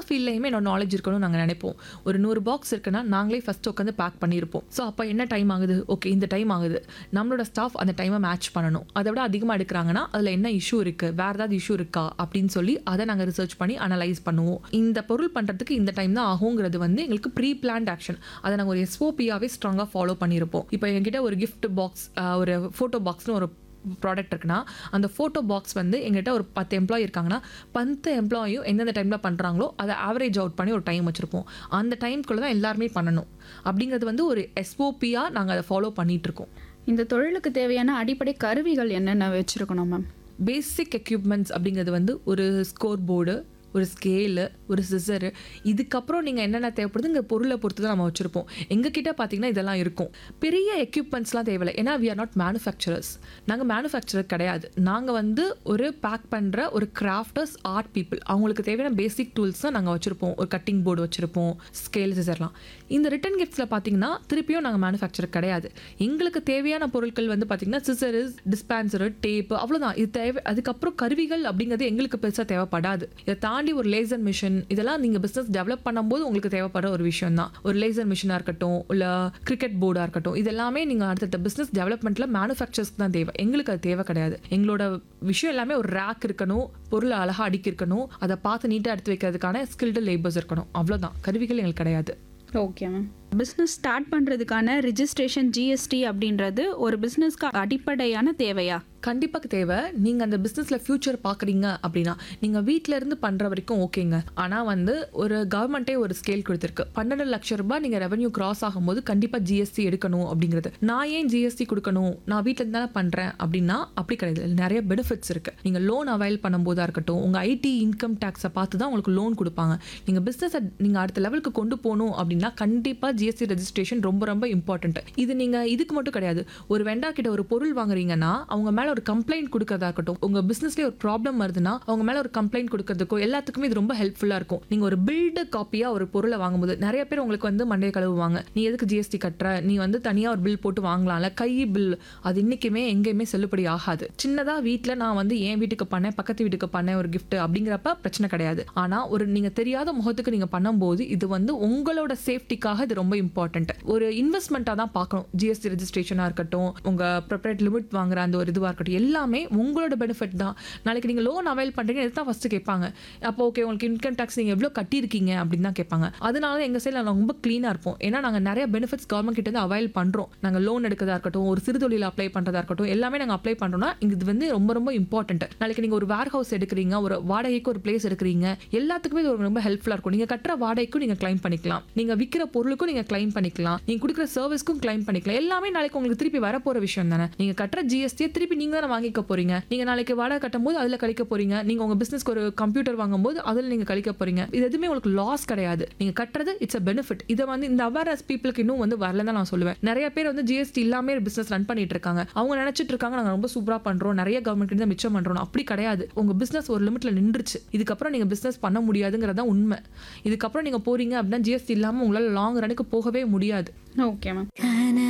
ஃபீல்ட்லையுமே என்னோட நாலேஜ் இருக்கணும்னு நாங்கள் நினைப்போம் ஒரு நூறு பாக்ஸ் இருக்குன்னா நாங்களே ஃபஸ்ட்டு உட்காந்து பேக் பண்ணியிருப்போம் ஸோ அப்போ என்ன டைம் ஆகுது ஓகே இந்த டைம் ஆகுது நம்மளோட ஸ்டாஃப் அந்த டைமை மேட்ச் பண்ணணும் அதை விட அதிகமாக எடுக்கிறாங்கன்னா அதில் என்ன இஷ்யூ இருக்குது வேறு ஏதாவது இஷ்யூ இருக்கா அப்படின்னு சொல்லி அதை நாங்கள் ரிசர்ச் பண்ணி அனலைஸ் பண்ணுவோம் இந்த பொருள் பண்ணுறதுக்கு இந்த டைம் தான் ஆகுங்கிறது வந்து எங்களுக்கு ப்ரீ பிளான்ட் ஆக்ஷன் அதை நாங்கள் ஒரு எஸ்ஓபியாவே ஸ்ட்ராங்காக ஃபாலோ பண்ணியிருப்போம் இப்போ எங்ககிட்ட ஒரு கிஃப்ட் பாக்ஸ் ஒரு ஃபோட்டோ பாக்ஸ்னு ஒரு ப்ராடக்ட் இருக்குன்னா அந்த ஃபோட்டோ பாக்ஸ் வந்து எங்கிட்ட ஒரு பத்து எம்ப்ளாயி இருக்காங்கன்னா பத்து எம்ப்ளாயும் எந்தெந்த டைமில் பண்ணுறாங்களோ அதை ஆவரேஜ் அவுட் பண்ணி ஒரு டைம் வச்சுருப்போம் அந்த டைம்குள்ளே தான் எல்லாருமே பண்ணணும் அப்படிங்கிறது வந்து ஒரு எஸ்ஓபியாக நாங்கள் அதை ஃபாலோ பண்ணிகிட்ருக்கோம் இந்த தொழிலுக்கு தேவையான அடிப்படை கருவிகள் என்னென்ன வச்சுருக்கணும் மேம் பேசிக் எக்யூப்மெண்ட்ஸ் அப்படிங்கிறது வந்து ஒரு ஸ்கோர் போர்டு ஒரு ஸ்கேலு ஒரு சிசரு இதுக்கப்புறம் நீங்கள் என்னென்ன தேவைப்படுதுங்கிற பொருளை பொறுத்து தான் நம்ம வச்சுருப்போம் எங்ககிட்ட பார்த்தீங்கன்னா இதெல்லாம் இருக்கும் பெரிய எக்யூப்மெண்ட்ஸ்லாம் தேவையில்லை ஏன்னா வி ஆர் நாட் மேனுஃபேக்சரர்ஸ் நாங்கள் மேனுஃபேக்சரர் கிடையாது நாங்கள் வந்து ஒரு பேக் பண்ணுற ஒரு கிராஃப்டர்ஸ் ஆர்ட் பீப்புள் அவங்களுக்கு தேவையான பேசிக் டூல்ஸ் தான் நாங்கள் வச்சுருப்போம் ஒரு கட்டிங் போர்டு வச்சுருப்போம் ஸ்கேல் சிசர்லாம் இந்த ரிட்டன் கிஃப்ட்ஸில் பார்த்தீங்கன்னா திருப்பியும் நாங்கள் மேனுஃபேக்சர் கிடையாது எங்களுக்கு தேவையான பொருட்கள் வந்து பார்த்தீங்கன்னா சிசரு டிஸ்பேன்சரு டேப்பு அவ்வளோதான் இது தேவை அதுக்கப்புறம் கருவிகள் அப்படிங்கிறது எங்களுக்கு பெருசாக தேவைப்படாது இதை தாண்டி ஒரு லேசர் மிஷின் இதெல்லாம் நீங்கள் பிஸ்னஸ் டெவலப் பண்ணும்போது உங்களுக்கு தேவைப்படுற ஒரு விஷயம் தான் ஒரு லேசர் மிஷினாக இருக்கட்டும் இல்லை கிரிக்கெட் போர்டாக இருக்கட்டும் இது எல்லாமே நீங்கள் அடுத்தடுத்த பிஸ்னஸ் டெவலப்மெண்ட்டில் மேனுஃபேக்சர்ஸ்க்கு தான் தேவை எங்களுக்கு அது தேவை கிடையாது எங்களோட விஷயம் எல்லாமே ஒரு ரேக் இருக்கணும் பொருளை அழகாக அடுக்கி இருக்கணும் அதை பார்த்து நீட்டாக எடுத்து வைக்கிறதுக்கான ஸ்கில்டு லேபர்ஸ் இருக்கணும் அவ்வளோதான் கருவிகள் எங்களுக்கு கிடையாது ஓகே மேம் பிஸ்னஸ் ஸ்டார்ட் பண்ணுறதுக்கான ரிஜிஸ்ட்ரேஷன் ஜிஎஸ்டி அப்படின்றது ஒரு பிஸ்னஸ்க்கு அடிப்படையான தேவையா கண்டிப்பாக தேவை நீங்கள் அந்த பிஸ்னஸில் ஃப்யூச்சர் பார்க்குறீங்க அப்படின்னா நீங்கள் வீட்டில் இருந்து பண்ணுற வரைக்கும் ஓகேங்க ஆனால் வந்து ஒரு கவர்மெண்ட்டே ஒரு ஸ்கேல் கொடுத்துருக்கு பன்னெண்டு லட்ச ரூபாய் நீங்கள் ரெவன்யூ கிராஸ் ஆகும்போது கண்டிப்பாக ஜிஎஸ்டி எடுக்கணும் அப்படிங்கிறது நான் ஏன் ஜிஎஸ்டி கொடுக்கணும் நான் வீட்டில் இருந்து தானே பண்ணுறேன் அப்படின்னா அப்படி கிடையாது இதுல நிறைய பெனிஃபிட்ஸ் இருக்குது நீங்கள் லோன் அவைல் பண்ணும்போதாக இருக்கட்டும் உங்கள் ஐடி இன்கம் டேக்ஸை பார்த்து தான் உங்களுக்கு லோன் கொடுப்பாங்க நீங்கள் பிஸ்னஸை நீங்கள் அடுத்த லெவலுக்கு கொண்டு போகணும் அப்படின்னா கண்டிப்பாக ஜிஎஸ்டி ரெஜிஸ்ட்ரேஷன் ரொம்ப ரொம்ப இம்பார்ட்டன்ட் இது நீங்கள் இதுக்கு மட்டும் கிடையாது ஒரு வெண்டா கிட்ட ஒரு பொருள் வாங்குறீங்கன்னா அவங்க மேலே ஒரு கம்ப்ளைண்ட் கொடுக்கறதா இருக்கட்டும் உங்க பிசினஸ்லயே ஒரு ப்ராப்ளம் வருதுன்னா அவங்க மேல ஒரு கம்ப்ளைண்ட் கொடுக்கறதுக்கோ எல்லாத்துக்குமே இது ரொம்ப ஹெல்ப்ஃபுல்லா இருக்கும் நீங்க ஒரு பில்டு காப்பியா ஒரு பொருளை வாங்கும்போது நிறைய பேர் உங்களுக்கு வந்து மண்டைய கழுவுவாங்க நீ எதுக்கு ஜிஎஸ்டி கட்டுற நீ வந்து தனியா ஒரு பில் போட்டு வாங்கலாம்ல கை பில் அது இன்னைக்குமே எங்கேயுமே செல்லுபடி ஆகாது சின்னதா வீட்ல நான் வந்து என் வீட்டுக்கு பண்ணேன் பக்கத்து வீட்டுக்கு பண்ணேன் ஒரு gift அப்படிங்கிறப்ப பிரச்சனை கிடையாது ஆனா ஒரு நீங்க தெரியாத முகத்துக்கு நீங்க பண்ணும்போது இது வந்து உங்களோட சேஃப்டிக்காக இது ரொம்ப இம்பார்ட்டன்ட் ஒரு இன்வெஸ்ட்மெண்ட்டாக தான் பார்க்கணும் ஜிஎஸ்டி ரெஜிஸ்ட்ரேஷனாக இருக்கட்டும் உங்க ப்ரொப்ரேட் லிமிட் வாங்குற அந்த ஒரு இதுவாக இருக்கட்டும் எல்லாமே உங்களோட பெனிஃபிட் தான் நாளைக்கு நீங்கள் லோன் அவைல் பண்ணுறீங்க இதுதான் ஃபஸ்ட்டு கேட்பாங்க அப்போ ஓகே உங்களுக்கு இன்கம் டேக்ஸ் நீங்கள் எவ்வளோ கட்டியிருக்கீங்க அப்படின்னு தான் கேட்பாங்க அதனால தான் எங்கள் சைடில் நாங்கள் ரொம்ப க்ளீனாக இருப்போம் ஏன்னா நாங்கள் நிறைய பெனிஃபிட்ஸ் கவர்மெண்ட் கிட்ட இருந்து அவைல் பண்ணுறோம் நாங்கள் லோன் எடுக்கிறதா இருக்கட்டும் ஒரு சிறு தொழில் அப்ளை பண்ணுறதா இருக்கட்டும் எல்லாமே நாங்கள் அப்ளை பண்ணுறோம்னா இது வந்து ரொம்ப ரொம்ப இம்பார்ட்டன்ட் நாளைக்கு நீங்கள் ஒரு வேர் ஹவுஸ் எடுக்கிறீங்க ஒரு வாடகைக்கு ஒரு பிளேஸ் எடுக்கிறீங்க எல்லாத்துக்குமே இது ஒரு ரொம்ப ஹெல்ப்ஃபுல்லாக இருக்கும் நீங்கள் கட்டுற வாடகைக்கும் நீங்கள் கிளைம் பண்ணிக்கலாம் நீங்கள் விற்கிற பொருளுக்கும் நீங்கள் கிளைம் பண்ணிக்கலாம் நீங்கள் கொடுக்குற சர்வீஸ்க்கும் கிளைம் பண்ணிக்கலாம் எல்லாமே நாளைக்கு உங்களுக்கு திருப்பி வரப்போகிற விஷயம் தானே நீங்கள் கட்டுற ஜிஎஸ்டியை திருப்பி நீங்கள் தானே வாங்கிக்க போறீங்க நீங்கள் நாளைக்கு வாடகை கட்டும் போது அதில் கழிக்க போறீங்க நீங்கள் உங்கள் பிஸ்னஸ்க்கு ஒரு கம்ப்யூட்டர் வாங்கும்போது அதில் நீங்கள் கழிக்க போறீங்க இது எதுவுமே உங்களுக்கு லாஸ் கிடையாது நீங்கள் கட்டுறது இட்ஸ் அ பெனிஃபிட் இதை வந்து இந்த அவேர்னஸ் பீப்புளுக்கு இன்னும் வந்து வரலன்னு தான் நான் சொல்லுவேன் நிறைய பேர் வந்து ஜிஎஸ்டி இல்லாமல் பிஸ்னஸ் ரன் பண்ணிட்டு இருக்காங்க அவங்க நினைச்சிட்டு இருக்காங்க நாங்கள் ரொம்ப சூப்பராக பண்ணுறோம் நிறைய கவர்மெண்ட் கிட்ட மிச்சம் பண்ணுறோம் அப்படி கிடையாது உங்கள் பிஸ்னஸ் ஒரு லிமிட்ல நின்றுச்சு இதுக்கப்புறம் நீங்கள் பிஸ்னஸ் பண்ண முடியாதுங்கிறது தான் உண்மை இதுக்கப்புறம் நீங்கள் போறீங்க அப்படின்னா ஜிஎஸ்டி இல்லாமல் உங்களால் லாங் ரனுக்கு போகவே முடியாது ஓகே மேம்